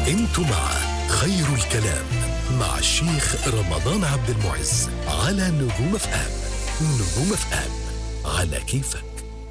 انتم مع خير الكلام مع الشيخ رمضان عبد المعز على نجوم اف ام نجوم اف ام على كيفك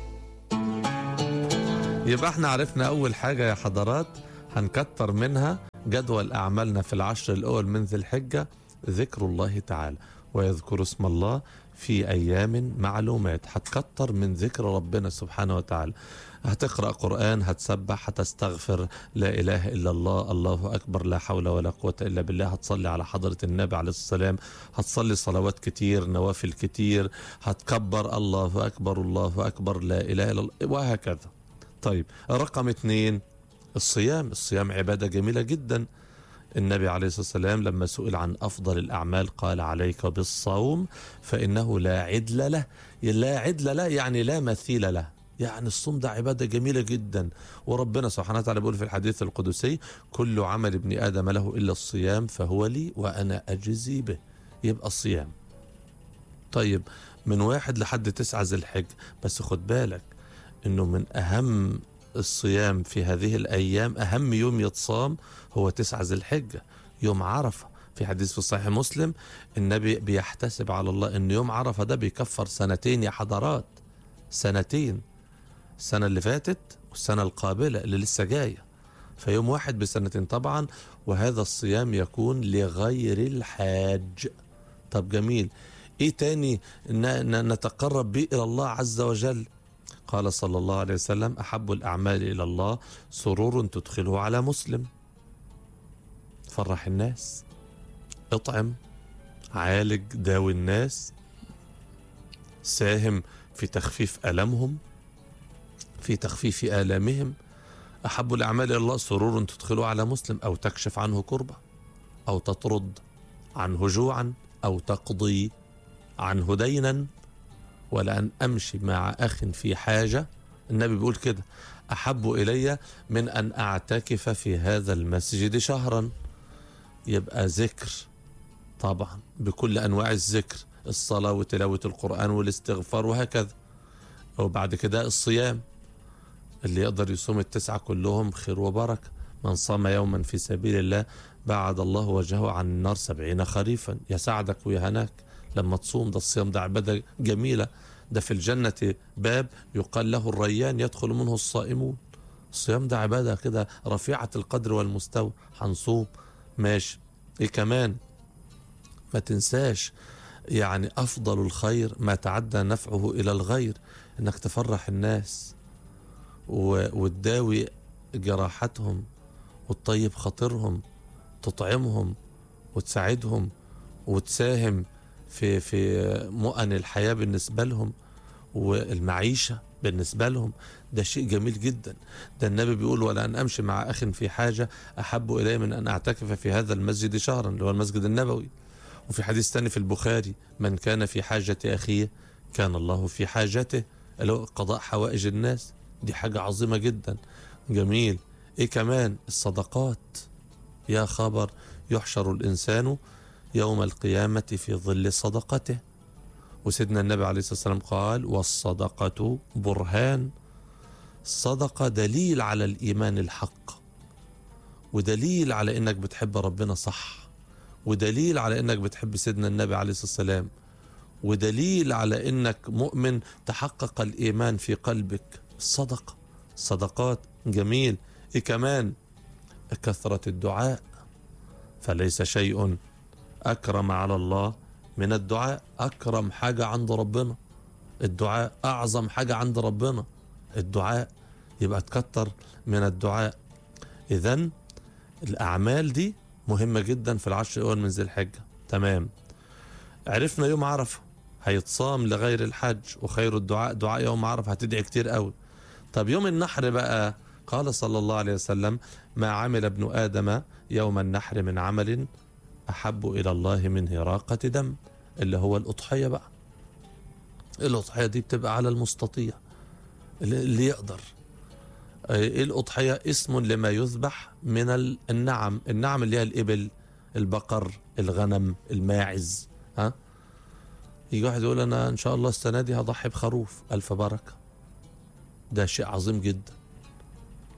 يبقى احنا عرفنا اول حاجة يا حضرات هنكتر منها جدول اعمالنا في العشر الاول من ذي الحجة ذكر الله تعالى ويذكر اسم الله في ايام معلومات هتكتر من ذكر ربنا سبحانه وتعالى هتقرأ قرآن هتسبح هتستغفر لا إله إلا الله الله أكبر لا حول ولا قوة إلا بالله هتصلي على حضرة النبي عليه السلام هتصلي صلوات كتير نوافل كتير هتكبر الله أكبر الله أكبر لا إله إلا الله وهكذا طيب رقم اثنين الصيام الصيام عبادة جميلة جدا النبي عليه الصلاة والسلام لما سئل عن أفضل الأعمال قال عليك بالصوم فإنه لا عدل له لا عدل له يعني لا مثيل له يعني الصوم ده عبادة جميلة جدا وربنا سبحانه وتعالى بيقول في الحديث القدسي كل عمل ابن آدم له إلا الصيام فهو لي وأنا أجزي به يبقى الصيام طيب من واحد لحد تسعة ذي الحج بس خد بالك انه من اهم الصيام في هذه الايام اهم يوم يتصام هو تسعة ذي الحجة يوم عرفة في حديث في صحيح مسلم النبي بيحتسب على الله ان يوم عرفة ده بيكفر سنتين يا حضرات سنتين السنة اللي فاتت والسنة القابلة اللي لسه جاية فيوم واحد بسنتين طبعا وهذا الصيام يكون لغير الحاج طب جميل ايه تاني ن- ن- نتقرب به الى الله عز وجل قال صلى الله عليه وسلم احب الاعمال الى الله سرور تدخله على مسلم فرح الناس اطعم عالج داوي الناس ساهم في تخفيف المهم في تخفيف آلامهم أحب الأعمال إلى الله سرور تدخله على مسلم أو تكشف عنه كربة أو تطرد عنه جوعا أو تقضي عنه دينا ولأن أمشي مع أخ في حاجة النبي بيقول كده أحب إلي من أن أعتكف في هذا المسجد شهرا يبقى ذكر طبعا بكل أنواع الذكر الصلاة وتلاوة القرآن والاستغفار وهكذا وبعد كده الصيام اللي يقدر يصوم التسعة كلهم خير وبركة من صام يوما في سبيل الله بعد الله وجهه عن النار سبعين خريفا يساعدك ويهناك لما تصوم ده الصيام ده عبادة جميلة ده في الجنة باب يقال له الريان يدخل منه الصائمون الصيام ده عبادة كده رفيعة القدر والمستوى هنصوم ماشي ايه كمان ما تنساش يعني افضل الخير ما تعدى نفعه الى الغير انك تفرح الناس و- وتداوي جراحتهم وتطيب خاطرهم تطعمهم وتساعدهم وتساهم في في مؤن الحياة بالنسبة لهم والمعيشة بالنسبة لهم ده شيء جميل جدا ده النبي بيقول ولأن أمشي مع أخ في حاجة أحب إلي من أن أعتكف في هذا المسجد شهرا اللي هو المسجد النبوي وفي حديث تاني في البخاري من كان في حاجة أخيه كان الله في حاجته اللي هو قضاء حوائج الناس دي حاجة عظيمة جدا جميل ايه كمان الصدقات يا خبر يحشر الإنسان يوم القيامة في ظل صدقته وسيدنا النبي عليه الصلاة والسلام قال والصدقة برهان الصدقة دليل على الإيمان الحق ودليل على إنك بتحب ربنا صح ودليل على إنك بتحب سيدنا النبي عليه الصلاة والسلام ودليل على إنك مؤمن تحقق الإيمان في قلبك الصدقة الصدقات جميل إيه كمان كثرة الدعاء فليس شيء أكرم على الله من الدعاء أكرم حاجة عند ربنا الدعاء أعظم حاجة عند ربنا الدعاء يبقى تكتر من الدعاء إذا الأعمال دي مهمة جدا في العشر الأول من ذي الحجة تمام عرفنا يوم عرفة هيتصام لغير الحج وخير الدعاء دعاء يوم عرفة هتدعي كتير قوي طب يوم النحر بقى قال صلى الله عليه وسلم ما عمل ابن آدم يوم النحر من عمل أحب إلى الله من هراقة دم اللي هو الأضحية بقى الأضحية دي بتبقى على المستطيع اللي اللي يقدر ايه الأضحية اسم لما يذبح من ال- النعم النعم اللي هي الإبل البقر الغنم الماعز ها يجي واحد يقول أنا إن شاء الله السنة دي هضحي بخروف ألف بركة ده شيء عظيم جدا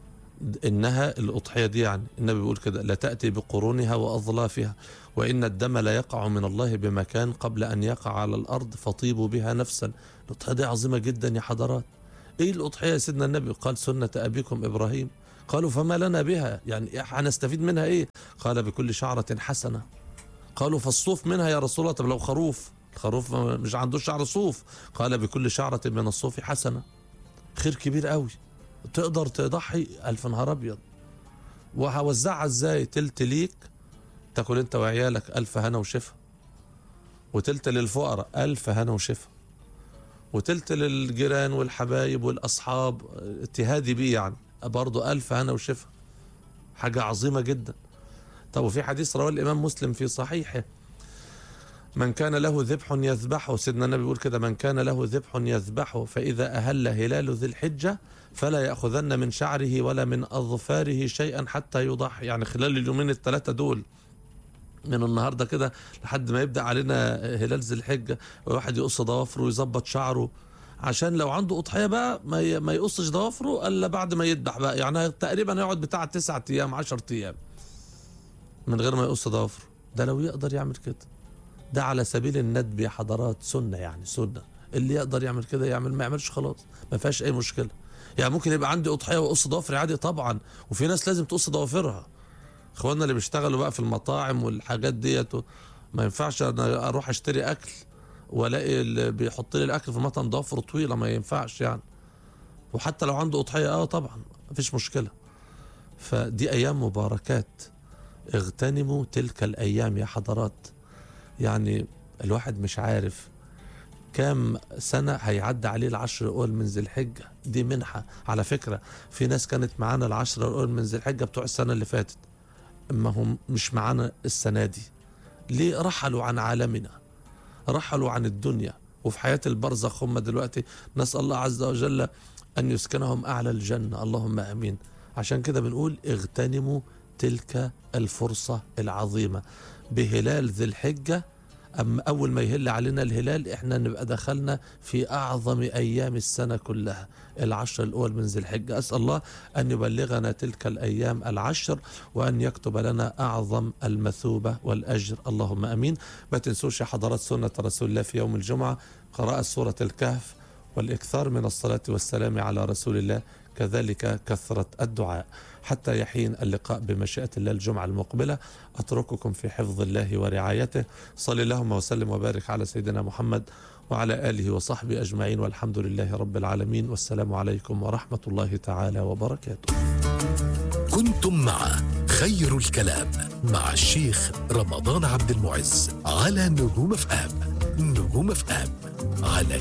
إنها الأضحية دي يعني النبي بيقول كده لا تأتي بقرونها وأظلافها وإن الدم لا يقع من الله بمكان قبل أن يقع على الأرض فطيبوا بها نفسا الأضحية دي عظيمة جدا يا حضرات إيه الأضحية يا سيدنا النبي قال سنة أبيكم إبراهيم قالوا فما لنا بها يعني هنستفيد منها إيه قال بكل شعرة حسنة قالوا فالصوف منها يا رسول الله طب لو خروف الخروف مش عندوش شعر صوف قال بكل شعرة من الصوف حسنة خير كبير قوي تقدر تضحي ألف نهار أبيض وهوزعها ازاي تلت ليك تاكل انت وعيالك ألف هنا وشفا وتلت للفقراء ألف هنا وشفا وتلت للجيران والحبايب والأصحاب اتهادي بيه يعني برضه ألف هنا وشفا حاجة عظيمة جدا طب وفي حديث رواه الإمام مسلم في صحيحه من كان له ذبح يذبحه سيدنا النبي بيقول كده من كان له ذبح يذبحه فإذا أهل هلال ذي الحجة فلا يأخذن من شعره ولا من أظفاره شيئا حتى يضحي يعني خلال اليومين الثلاثة دول من النهارده كده لحد ما يبدا علينا هلال ذي الحجه وواحد يقص ضوافره ويظبط شعره عشان لو عنده اضحيه بقى ما ي- ما يقصش ضوافره الا بعد ما يذبح بقى يعني تقريبا يقعد بتاع تسعة ايام 10 ايام من غير ما يقص ضوافره ده لو يقدر يعمل كده ده على سبيل الندب يا حضرات سنه يعني سنه اللي يقدر يعمل كده يعمل ما يعملش خلاص ما فيهاش اي مشكله يعني ممكن يبقى عندي اضحيه واقص ضوافري عادي طبعا وفي ناس لازم تقص ضوافرها اخواننا اللي بيشتغلوا بقى في المطاعم والحاجات ديت و- ما ينفعش انا اروح اشتري اكل والاقي اللي بيحط لي الاكل في المطعم ضوافره طويله ما ينفعش يعني وحتى لو عنده اضحيه اه طبعا مفيش مشكله فدي ايام مباركات اغتنموا تلك الايام يا حضرات يعني الواحد مش عارف كام سنة هيعدي عليه العشر الأول من ذي الحجة دي منحة على فكرة في ناس كانت معانا العشر الأول من ذي الحجة بتوع السنة اللي فاتت ما هم مش معانا السنة دي ليه رحلوا عن عالمنا رحلوا عن الدنيا وفي حياة البرزخ هم دلوقتي نسأل الله عز وجل أن يسكنهم أعلى الجنة اللهم أمين عشان كده بنقول اغتنموا تلك الفرصة العظيمة بهلال ذي الحجة أما أول ما يهل علينا الهلال إحنا نبقى دخلنا في أعظم أيام السنة كلها العشر الأول من ذي الحجة أسأل الله أن يبلغنا تلك الأيام العشر وأن يكتب لنا أعظم المثوبة والأجر اللهم أمين ما تنسوش يا حضرات سنة رسول الله في يوم الجمعة قراءة سورة الكهف والإكثار من الصلاة والسلام على رسول الله كذلك كثرة الدعاء حتى يحين اللقاء بمشيئة الله الجمعة المقبلة أترككم في حفظ الله ورعايته صل اللهم وسلم وبارك على سيدنا محمد وعلى آله وصحبه أجمعين والحمد لله رب العالمين والسلام عليكم ورحمة الله تعالى وبركاته كنتم مع خير الكلام مع الشيخ رمضان عبد المعز على نجوم اف ام نجوم اف ام على